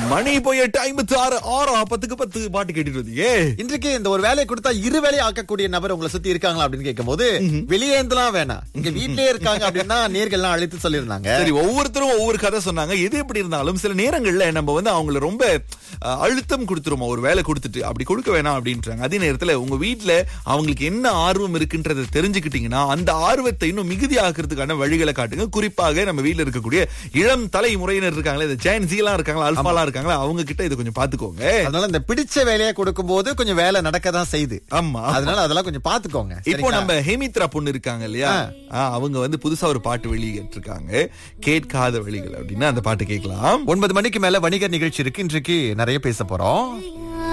மணி போய் எட்டு ஐம்பத்தி ஆறு ஆறு பத்துக்கு பத்து பாட்டு கேட்டுட்டு வந்தீங்க இன்றைக்கு இந்த ஒரு வேலையை கொடுத்தா இரு வேலையை ஆக்கக்கூடிய நபர் உங்களை சுத்தி இருக்காங்களா அப்படின்னு கேட்கும்போது வெளியே இருந்துலாம் வேணாம் இங்க வீட்லயே இருக்காங்க அப்படின்னா நேர்கள்லாம் அழைத்து சொல்லியிருந்தாங்க சரி ஒவ்வொருத்தரும் ஒவ்வொரு கதை சொன்னாங்க எது எப்படி இருந்தாலும் சில நேரங்கள்ல நம்ம வந்து அவங்கள ரொம்ப அஹ், அழுத்தம் கொடுத்துருமா ஒரு வேலை கொடுத்துட்டு அப்படி கொடுக்க வேணாம் அப்படின்றாங்க அதே நேரத்துல உங்க வீட்ல அவங்களுக்கு என்ன ஆர்வம் இருக்குன்றதை தெரிஞ்சுக்கிட்டீங்கன்னா அந்த ஆர்வத்தை இன்னும் மிகுதி ஆக்குறதுக்கான வழிகளை காட்டுங்க குறிப்பாக நம்ம வீட்ல இருக்கக்கூடிய இளம் தலைமுறையினர் இருக்காங்களே இந்த ஜெயன் எல்லாம் இருக்காங்களா அல்பாலாம் இருக்காங்களா அவங்க கிட்ட இதை கொஞ்சம் பாத்துக்கோங்க அதனால இந்த பிடிச்ச வேலையை கொடுக்கும் போது கொஞ்சம் வேலை நடக்க தான் செய்யுது ஆமா அதனால அதெல்லாம் கொஞ்சம் பாத்துக்கோங்க இப்போ சரிங்களா? நம்ம ஹேமித்ரா பொண்ணு இருக்காங்க இல்லையா ஆ, அவங்க வந்து புதுசா ஒரு பாட்டு வெளியிட்டிருக்காங்க கேட்காத வழிகள் அப்படின்னா அந்த பாட்டு கேட்கலாம் ஒன்பது மணிக்கு மேல வணிகர் நிகழ்ச்சி இருக்கு இன்றைக்கு நிறைய பேச போறோம்